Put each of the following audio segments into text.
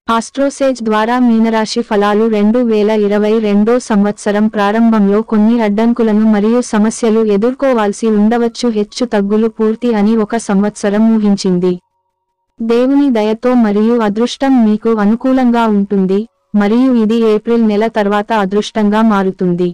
ఆస్ట్రోసేజ్ ద్వారా మీనరాశి ఫలాలు రెండు వేల ఇరవై రెండో సంవత్సరం ప్రారంభంలో కొన్ని అడ్డంకులను మరియు సమస్యలు ఎదుర్కోవాల్సి ఉండవచ్చు హెచ్చు తగ్గులు పూర్తి అని ఒక సంవత్సరం ఊహించింది దేవుని దయతో మరియు అదృష్టం మీకు అనుకూలంగా ఉంటుంది మరియు ఇది ఏప్రిల్ నెల తర్వాత అదృష్టంగా మారుతుంది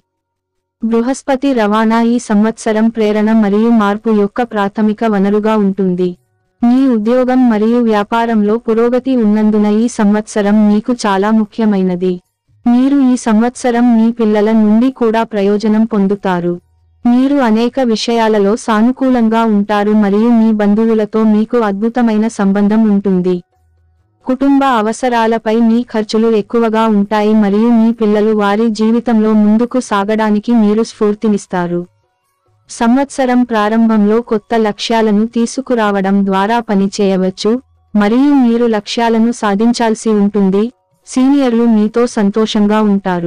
బృహస్పతి రవాణా ఈ సంవత్సరం ప్రేరణ మరియు మార్పు యొక్క ప్రాథమిక వనరుగా ఉంటుంది మీ ఉద్యోగం మరియు వ్యాపారంలో పురోగతి ఉన్నందున ఈ సంవత్సరం మీకు చాలా ముఖ్యమైనది మీరు ఈ సంవత్సరం మీ పిల్లల నుండి కూడా ప్రయోజనం పొందుతారు మీరు అనేక విషయాలలో సానుకూలంగా ఉంటారు మరియు మీ బంధువులతో మీకు అద్భుతమైన సంబంధం ఉంటుంది కుటుంబ అవసరాలపై మీ ఖర్చులు ఎక్కువగా ఉంటాయి మరియు మీ పిల్లలు వారి జీవితంలో ముందుకు సాగడానికి మీరు స్ఫూర్తినిస్తారు సంవత్సరం ప్రారంభంలో కొత్త లక్ష్యాలను తీసుకురావడం ద్వారా పని చేయవచ్చు మరియు మీరు లక్ష్యాలను సాధించాల్సి ఉంటుంది సీనియర్లు మీతో సంతోషంగా ఉంటారు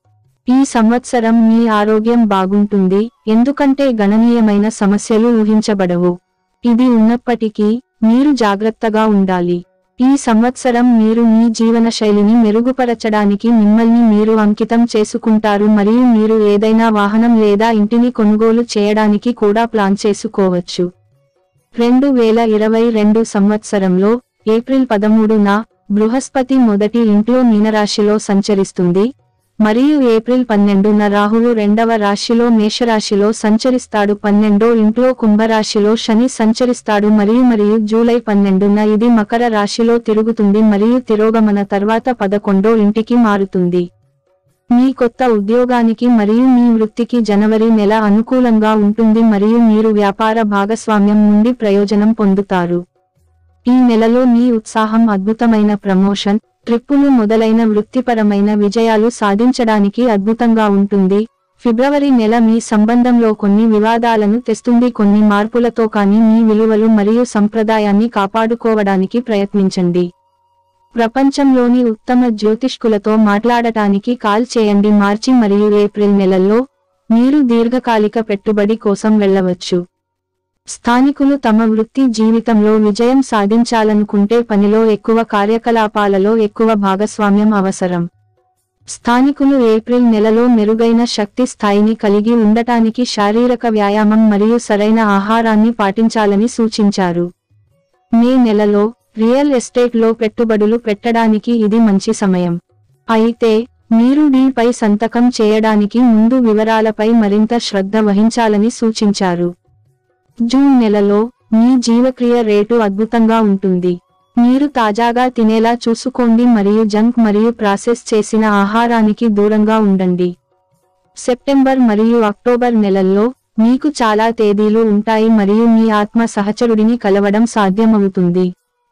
ఈ సంవత్సరం మీ ఆరోగ్యం బాగుంటుంది ఎందుకంటే గణనీయమైన సమస్యలు ఊహించబడవు ఇది ఉన్నప్పటికీ మీరు జాగ్రత్తగా ఉండాలి ఈ సంవత్సరం మీరు మీ జీవన శైలిని మెరుగుపరచడానికి మిమ్మల్ని మీరు అంకితం చేసుకుంటారు మరియు మీరు ఏదైనా వాహనం లేదా ఇంటిని కొనుగోలు చేయడానికి కూడా ప్లాన్ చేసుకోవచ్చు రెండు వేల ఇరవై రెండు సంవత్సరంలో ఏప్రిల్ పదమూడున బృహస్పతి మొదటి ఇంట్లో మీనరాశిలో సంచరిస్తుంది మరియు ఏప్రిల్ పన్నెండున రాహువు రెండవ రాశిలో మేషరాశిలో సంచరిస్తాడు పన్నెండో ఇంట్లో కుంభరాశిలో శని సంచరిస్తాడు మరియు మరియు జూలై పన్నెండున ఇది మకర రాశిలో తిరుగుతుంది మరియు తిరోగమన తర్వాత పదకొండో ఇంటికి మారుతుంది మీ కొత్త ఉద్యోగానికి మరియు మీ వృత్తికి జనవరి నెల అనుకూలంగా ఉంటుంది మరియు మీరు వ్యాపార భాగస్వామ్యం నుండి ప్రయోజనం పొందుతారు ఈ నెలలో మీ ఉత్సాహం అద్భుతమైన ప్రమోషన్ ట్రిప్పులు మొదలైన వృత్తిపరమైన విజయాలు సాధించడానికి అద్భుతంగా ఉంటుంది ఫిబ్రవరి నెల మీ సంబంధంలో కొన్ని వివాదాలను తెస్తుంది కొన్ని మార్పులతో కానీ మీ విలువలు మరియు సంప్రదాయాన్ని కాపాడుకోవడానికి ప్రయత్నించండి ప్రపంచంలోని ఉత్తమ జ్యోతిష్కులతో మాట్లాడటానికి కాల్ చేయండి మార్చి మరియు ఏప్రిల్ నెలల్లో మీరు దీర్ఘకాలిక పెట్టుబడి కోసం వెళ్ళవచ్చు స్థానికులు తమ వృత్తి జీవితంలో విజయం సాధించాలనుకుంటే పనిలో ఎక్కువ కార్యకలాపాలలో ఎక్కువ భాగస్వామ్యం అవసరం స్థానికులు ఏప్రిల్ నెలలో మెరుగైన శక్తి స్థాయిని కలిగి ఉండటానికి శారీరక వ్యాయామం మరియు సరైన ఆహారాన్ని పాటించాలని సూచించారు మే నెలలో రియల్ ఎస్టేట్లో పెట్టుబడులు పెట్టడానికి ఇది మంచి సమయం అయితే మీరు డీపై సంతకం చేయడానికి ముందు వివరాలపై మరింత శ్రద్ధ వహించాలని సూచించారు జూన్ నెలలో మీ జీవక్రియ రేటు అద్భుతంగా ఉంటుంది మీరు తాజాగా తినేలా చూసుకోండి మరియు జంక్ మరియు ప్రాసెస్ చేసిన ఆహారానికి దూరంగా ఉండండి సెప్టెంబర్ మరియు అక్టోబర్ నెలల్లో మీకు చాలా తేదీలు ఉంటాయి మరియు మీ ఆత్మ సహచరుడిని కలవడం సాధ్యమవుతుంది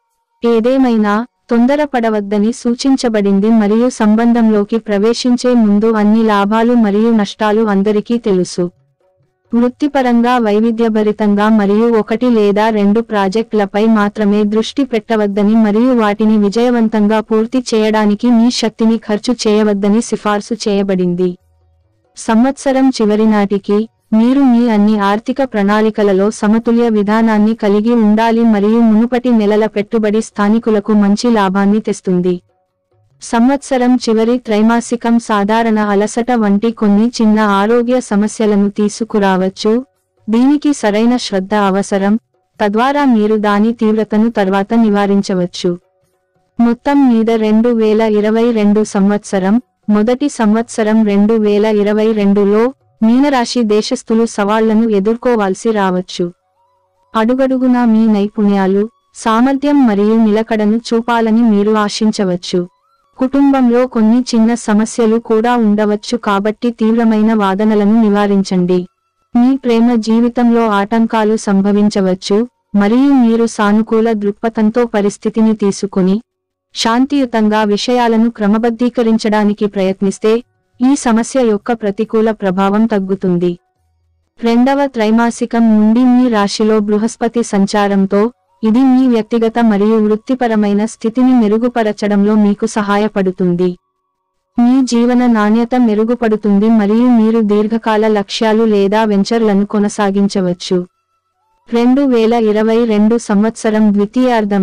ఏదేమైనా తొందరపడవద్దని సూచించబడింది మరియు సంబంధంలోకి ప్రవేశించే ముందు అన్ని లాభాలు మరియు నష్టాలు అందరికీ తెలుసు వృత్తిపరంగా వైవిధ్యభరితంగా మరియు ఒకటి లేదా రెండు ప్రాజెక్టులపై మాత్రమే దృష్టి పెట్టవద్దని మరియు వాటిని విజయవంతంగా పూర్తి చేయడానికి మీ శక్తిని ఖర్చు చేయవద్దని సిఫార్సు చేయబడింది సంవత్సరం చివరి నాటికి మీరు మీ అన్ని ఆర్థిక ప్రణాళికలలో సమతుల్య విధానాన్ని కలిగి ఉండాలి మరియు మునుపటి నెలల పెట్టుబడి స్థానికులకు మంచి లాభాన్ని తెస్తుంది సంవత్సరం చివరి త్రైమాసికం సాధారణ అలసట వంటి కొన్ని చిన్న ఆరోగ్య సమస్యలను తీసుకురావచ్చు దీనికి సరైన శ్రద్ధ అవసరం తద్వారా మీరు దాని తీవ్రతను తర్వాత నివారించవచ్చు మొత్తం మీద రెండు వేల ఇరవై రెండు సంవత్సరం మొదటి సంవత్సరం రెండు వేల ఇరవై రెండులో మీనరాశి దేశస్థులు సవాళ్లను ఎదుర్కోవాల్సి రావచ్చు అడుగడుగునా మీ నైపుణ్యాలు సామర్థ్యం మరియు నిలకడను చూపాలని మీరు ఆశించవచ్చు కుటుంబంలో కొన్ని చిన్న సమస్యలు కూడా ఉండవచ్చు కాబట్టి తీవ్రమైన వాదనలను నివారించండి మీ ప్రేమ జీవితంలో ఆటంకాలు సంభవించవచ్చు మరియు మీరు సానుకూల దృక్పథంతో పరిస్థితిని తీసుకుని శాంతియుతంగా విషయాలను క్రమబద్ధీకరించడానికి ప్రయత్నిస్తే ఈ సమస్య యొక్క ప్రతికూల ప్రభావం తగ్గుతుంది రెండవ త్రైమాసికం నుండి మీ రాశిలో బృహస్పతి సంచారంతో ఇది మీ వ్యక్తిగత మరియు వృత్తిపరమైన స్థితిని మెరుగుపరచడంలో మీకు సహాయపడుతుంది మీ జీవన నాణ్యత మెరుగుపడుతుంది మరియు మీరు దీర్ఘకాల లక్ష్యాలు లేదా వెంచర్లను కొనసాగించవచ్చు రెండు వేల ఇరవై రెండు సంవత్సరం ద్వితీయార్థంలో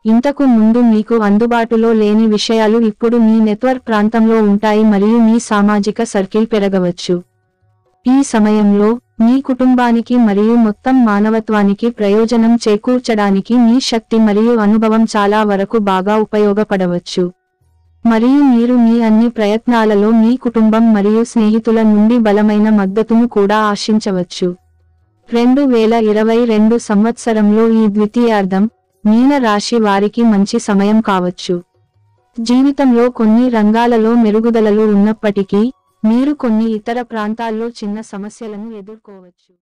ఇంతకు ముందు మీకు అందుబాటులో లేని విషయాలు ఇప్పుడు మీ నెట్వర్క్ ప్రాంతంలో ఉంటాయి మరియు మీ సామాజిక సర్కిల్ పెరగవచ్చు ఈ సమయంలో మీ కుటుంబానికి మరియు మొత్తం మానవత్వానికి ప్రయోజనం చేకూర్చడానికి మీ శక్తి మరియు అనుభవం చాలా వరకు బాగా ఉపయోగపడవచ్చు మరియు మీరు మీ అన్ని ప్రయత్నాలలో మీ కుటుంబం మరియు స్నేహితుల నుండి బలమైన మద్దతును కూడా ఆశించవచ్చు రెండు వేల ఇరవై రెండు సంవత్సరంలో ఈ ద్వితీయార్థం మీన రాశి వారికి మంచి సమయం కావచ్చు జీవితంలో కొన్ని రంగాలలో మెరుగుదలలు ఉన్నప్పటికీ మీరు కొన్ని ఇతర ప్రాంతాల్లో చిన్న సమస్యలను ఎదుర్కోవచ్చు